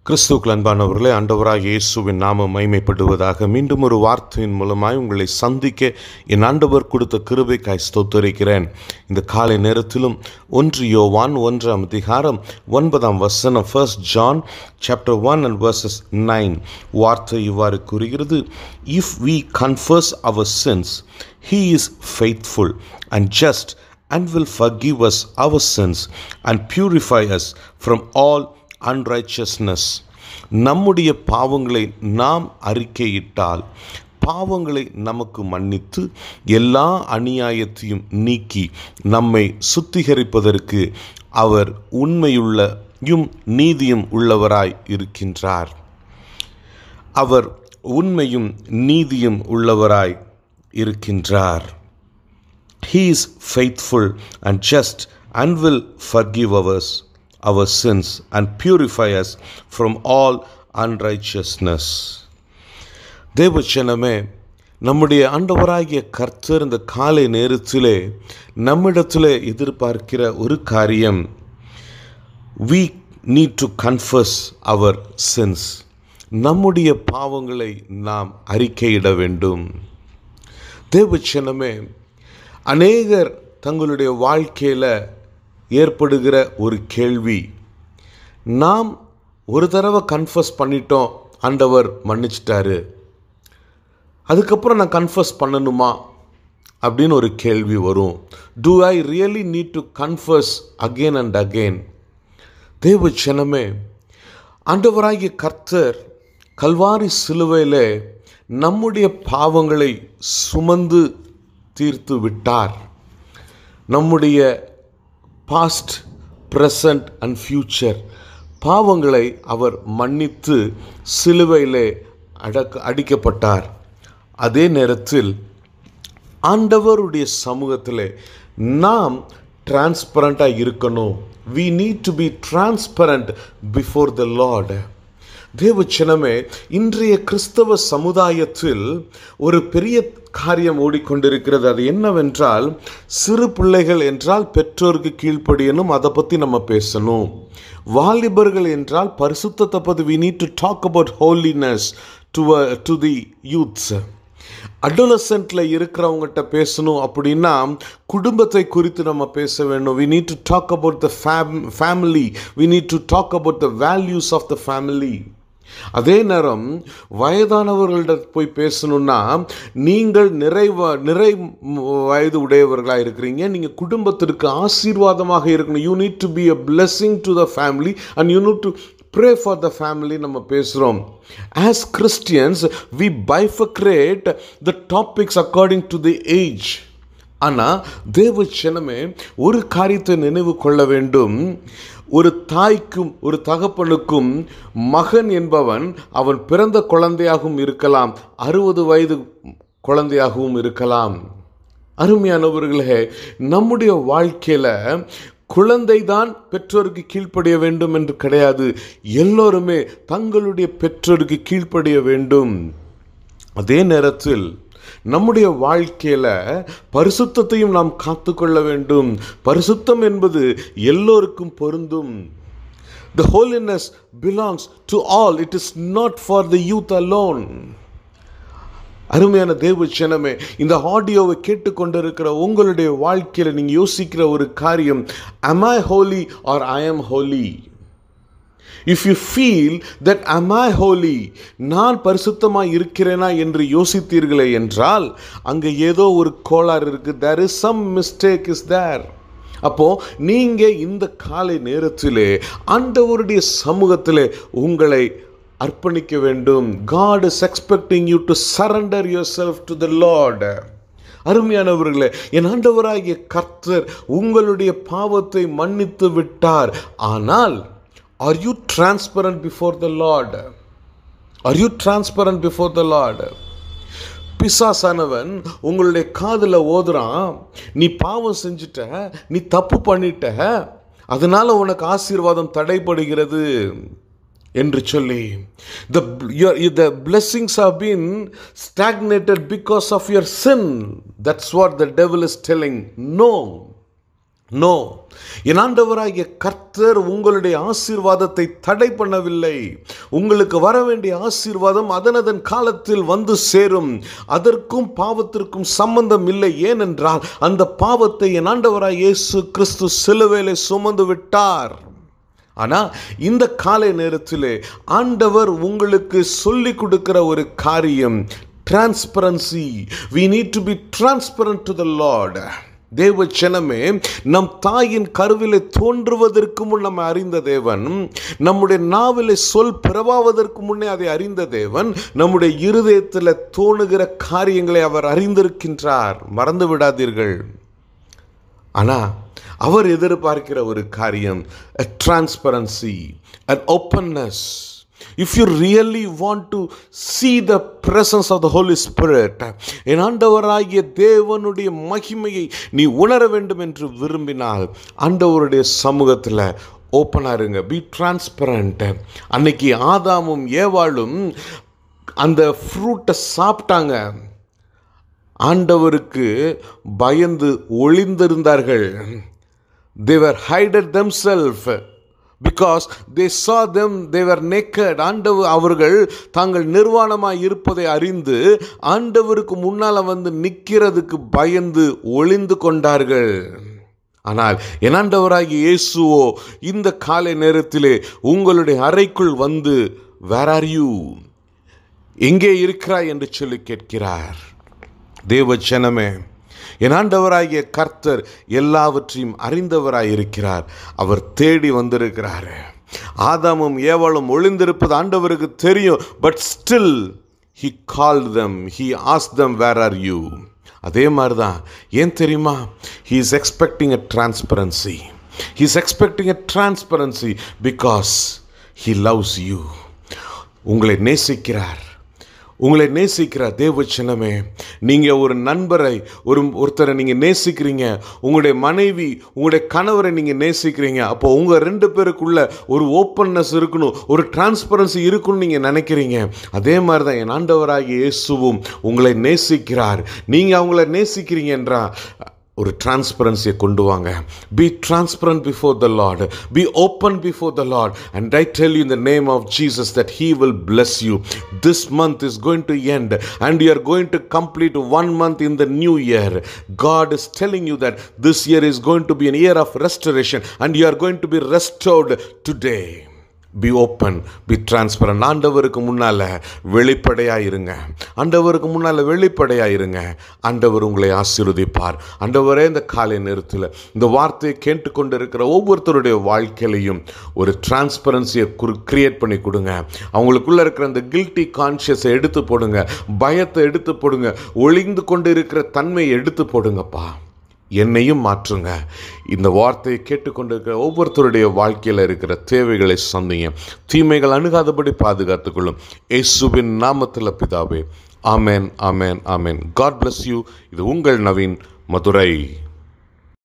கிறிஸ்துக்கள் அன்பானவர்களே ஆண்டவராக இயேசுவின் நாமம் மைமைப்படுவதாக மீண்டும் ஒரு வார்த்தையின் மூலமாய் உங்களை சந்திக்க என் ஆண்டவர் கொடுத்த கிருபைக்காய் ஸ்தோத்தரிக்கிறேன் இந்த காலை நேரத்திலும் ஒன்று யோவான் ஒன்றாம் அதிகாரம் ஒன்பதாம் வசனம் first John chapter one and verses nine வார்த்தை இவ்வாறு கூறுகிறது if we confess our sins he is faithful and just and will forgive us our sins and purify us from all unrighteousness நம்முடைய பாவங்களை நாம் அறிக்கையிட்டால் பாவங்களை நமக்கு மன்னித்து எல்லா அநியாயத்தையும் நீக்கி நம்மை சுத்திகரிப்பதற்கு அவர் உண்மையுள்ளயும் நீதியும் உள்ளவராய் இருக்கின்றார் அவர் உண்மையும் நீதியும் உள்ளவராய் இருக்கின்றார் He is faithful and just and will forgive us our sins and purify us from all unrighteousness. தேவச்சனமே நம்முடைய ஆண்டவராகிய கர்த்தர் இந்த காலை நேரத்திலே நம்மிடத்தில் எதிர்பார்க்கிற ஒரு காரியம் we need to confess our sins நம்முடைய பாவங்களை நாம் அறிக்கையிட வேண்டும் தேவச்சனமே அநேகர் தங்களுடைய வாழ்க்கையில் ஏற்படுகிற ஒரு கேள்வி நாம் ஒரு தடவை கன்ஃபஸ் பண்ணிட்டோம் ஆண்டவர் மன்னிச்சிட்டாரு அதுக்கப்புறம் நான் கன்ஃபஸ் பண்ணணுமா அப்படின்னு ஒரு கேள்வி வரும் do I really need to confess again and again தேவ ஜனமே ஆண்டவராகிய கர்த்தர் கல்வாரி சிலுவையில் நம்முடைய பாவங்களை சுமந்து தீர்த்து விட்டார் நம்முடைய பாஸ்ட் ப்ரெசண்ட் அண்ட் ஃப்யூச்சர் பாவங்களை அவர் மன்னித்து சிலுவையிலே அடக்க அடிக்கப்பட்டார் அதே நேரத்தில் ஆண்டவருடைய சமூகத்தில் நாம் டிரான்ஸ்பரண்ட்டாக இருக்கணும் we need to be transparent before the lord தேவச்சனமே இன்றைய கிறிஸ்தவ சமுதாயத்தில் ஒரு பெரிய காரியம் ஓடிக்கொண்டிருக்கிறது அது என்னவென்றால் சிறு பிள்ளைகள் என்றால் பெற்றோருக்கு கீழ்ப்படியணும் அதை பற்றி நம்ம பேசணும் வாலிபர்கள் என்றால் பரிசுத்தத்தை பற்றி we need to talk about holiness to to the youths அடோலசென்ட்டில் இருக்கிறவங்ககிட்ட பேசணும் அப்படின்னா குடும்பத்தை குறித்து நம்ம பேச வேண்டும் we need to talk about the fam family we need to talk about the values of the family அதே நேரம் வயதானவர்களிடம் போய் பேசணும்னா நீங்கள் நிறைவ நிறை வயது உடையவர்களாக இருக்கிறீங்க நீங்கள் குடும்பத்திற்கு ஆசீர்வாதமாக இருக்கணும் you need to be a blessing to the family and you need to pray for the family நம்ம பேசுகிறோம் as Christians we bifurcate the topics according to the age ஆனால் தேவ ஜனமே ஒரு காரியத்தை நினைவு கொள்ள வேண்டும் ஒரு தாய்க்கும் ஒரு தகப்பனுக்கும் மகன் என்பவன் அவன் பிறந்த குழந்தையாகவும் இருக்கலாம் அறுபது வயது குழந்தையாகவும் இருக்கலாம் அருமையானவர்களே நம்முடைய வாழ்க்கையில் குழந்தை தான் பெற்றோருக்கு கீழ்ப்படிய வேண்டும் என்று கிடையாது எல்லோருமே தங்களுடைய பெற்றோருக்கு கீழ்ப்படிய வேண்டும் அதே நேரத்தில் நம்முடைய வாழ்க்கையில் பரிசுத்தத்தையும் நாம் காத்துக்கொள்ள வேண்டும் பரிசுத்தம் என்பது எல்லோருக்கும் பொருந்தும் the holiness belongs to all it is not for the youth alone அருமையான தேவ ஜனமே இந்த ஆடியோவை கேட்டுக்கொண்டிருக்கிற உங்களுடைய வாழ்க்கையில் நீங்கள் யோசிக்கிற ஒரு காரியம் am I holy or I am holy if you feel that am I holy நான் பரிசுத்தமாக இருக்கிறேனா என்று யோசித்தீர்களே என்றால் அங்கே ஏதோ ஒரு கோளாறு இருக்குது there is some mistake is there அப்போ நீங்க இந்த காலை நேரத்திலே ஆண்டவருடைய சமூகத்திலே உங்களை அர்ப்பணிக்க வேண்டும் God is expecting you to surrender yourself to the lord அருமையானவர்களே என் ஆண்டவராகிய கர்த்தர் உங்களுடைய பாவத்தை மன்னித்து விட்டார் ஆனால் are you transparent before the lord are you transparent before the lord பிசாசானவன் உங்களுடைய காதில் ஓதுறான் நீ பாவம் செஞ்சுட்ட நீ தப்பு பண்ணிட்ட அதனால உனக்கு ஆசீர்வாதம் தடைப்படுகிறது என்று சொல்லி the your the blessings have been stagnated because of your sin that's what the devil is telling no no என் ஆண்டவராகிய கர்த்தர் உங்களுடைய ஆசீர்வாதத்தை தடை பண்ணவில்லை உங்களுக்கு வர வேண்டிய ஆசீர்வாதம் அதனதன் காலத்தில் வந்து சேரும் அதற்கும் பாவத்திற்கும் சம்பந்தம் இல்லை ஏனென்றால் அந்த பாவத்தை என் ஆண்டவராய் இயேசு கிறிஸ்து சிலுவையிலே சுமந்து விட்டார் ஆனால் இந்த காலை நேரத்திலே ஆண்டவர் உங்களுக்கு சொல்லி கொடுக்கிற ஒரு காரியம் transparency we need to be transparent to the lord தேவ ஜனமே நம் தாயின் கருவிலே தோன்றுவதற்கு முன் நம்ம அறிந்த தேவன் நம்முடைய நாவிலே சொல் பிறவாவதற்கு முன்னே அதை அறிந்த தேவன் நம்முடைய இருதயத்தில் தோணுகிற காரியங்களை அவர் அறிந்திருக்கின்றார் மறந்து விடாதீர்கள் ஆனால் அவர் எதிர்பார்க்கிற ஒரு காரியம் transparency and openness if you really want to see the presence of the holy spirit என் ஆண்டவராகிய தேவனுடைய மகிமையை நீ உணர வேண்டும் என்று விரும்பினால் ஆண்டவருடைய சமூகத்தில் ஓப்பனாக இருங்க பி டிரான்ஸ்பரண்ட் அன்னைக்கு ஆதாமும் ஏவாளும் அந்த ஃப்ரூட்டை சாப்பிட்டாங்க ஆண்டவருக்கு பயந்து ஒளிந்திருந்தார்கள் they were hided themself because they saw them Thevar naked ஆண்டவர் அவர்கள் தாங்கள் நிர்வாணமாக இருப்பதை அறிந்து ஆண்டவருக்கு முன்னால் வந்து நிற்கிறதுக்கு பயந்து ஒளிந்து கொண்டார்கள் ஆனால் எனாண்டவராகிய இயேசுவோ இந்த காலை நேரத்திலே உங்களுடைய அறைக்குள் வந்து வேர் ஆர் யூ எங்கே இருக்கிறாய் என்று சொல்லி கேட்கிறார் தேவ ஜனமே என் ஆண்டவராகிய கர்த்தர் எல்லாவற்றையும் அறிந்தவராய் இருக்கிறார் அவர் தேடி வந்திருக்கிறார் ஆதாமும் ஏவலும் ஒளிந்திருப்பது ஆண்டவருக்கு தெரியும் but still he call them he ask them where are you அதே மாதிரி தான் ஏன் தெரியுமா he is expecting a transparency he is expecting a transparency because he loves you உங்களை நேசிக்கிறார் உங்களை நேசிக்கிற தேவ சின்னமே நீங்கள் ஒரு நண்பரை ஒரு ஒருத்தரை நீங்கள் நேசிக்கிறீங்க உங்களுடைய மனைவி உங்களுடைய கணவரை நீங்கள் நேசிக்கிறீங்க அப்போ உங்கள் ரெண்டு பேருக்குள்ள ஒரு ஓப்பன்னஸ் இருக்கணும் ஒரு டிரான்ஸ்பரன்சி இருக்குன்னு நீங்கள் நினைக்கிறீங்க அதே மாதிரி தான் என் ஆண்டவராகிய இயேசுவும் உங்களை நேசிக்கிறார் நீங்கள் அவங்கள நேசிக்கிறீங்க என்றா ஒரு டிரான்ஸ்பரன்சியை கொண்டு வாங்க be transparent before the lord be open before the lord and I tell you in the name of Jesus that he will bless you this month is going to end and you are going to complete one month in the new year God is telling you that this year is going to be an year of restoration and you are going to be restored today be open be transparent ஆண்டவருக்கு முன்னால் வெளிப்படையாக இருங்க ஆண்டவருக்கு முன்னால் வெளிப்படையாக இருங்க ஆண்டவர் உங்களை ஆசீர்வதிப்பார் ஆண்டவரே இந்த காலை நேரத்தில் இந்த வார்த்தையை கேட்டுக்கொண்டு இருக்கிற ஒவ்வொருத்தருடைய வாழ்க்கையிலையும் ஒரு டிரான்ஸ்பரன்சியை குரு கிரியேட் பண்ணி கொடுங்க அவங்களுக்குள்ளே இருக்கிற அந்த கில்ட்டி கான்ஷியஸை எடுத்து போடுங்க பயத்தை எடுத்து போடுங்க ஒளிந்து கொண்டு இருக்கிற தன்மையை எடுத்து போடுங்கப்பா என்னையும் மாற்றுங்க இந்த வார்த்தையை கேட்டுக்கொண்டிருக்கிற ஒவ்வொருத்தருடைய வாழ்க்கையில் இருக்கிற தேவைகளை சந்திங்க தீமைகள் அணுகாதபடி பாதுகாத்துக்கொள்ளும் இயேசுவின் நாமத்தில் பிதாவே ஆமேன் ஆமேன் ஆமேன் காட் bless யூ இது உங்கள் நவீன் மதுரை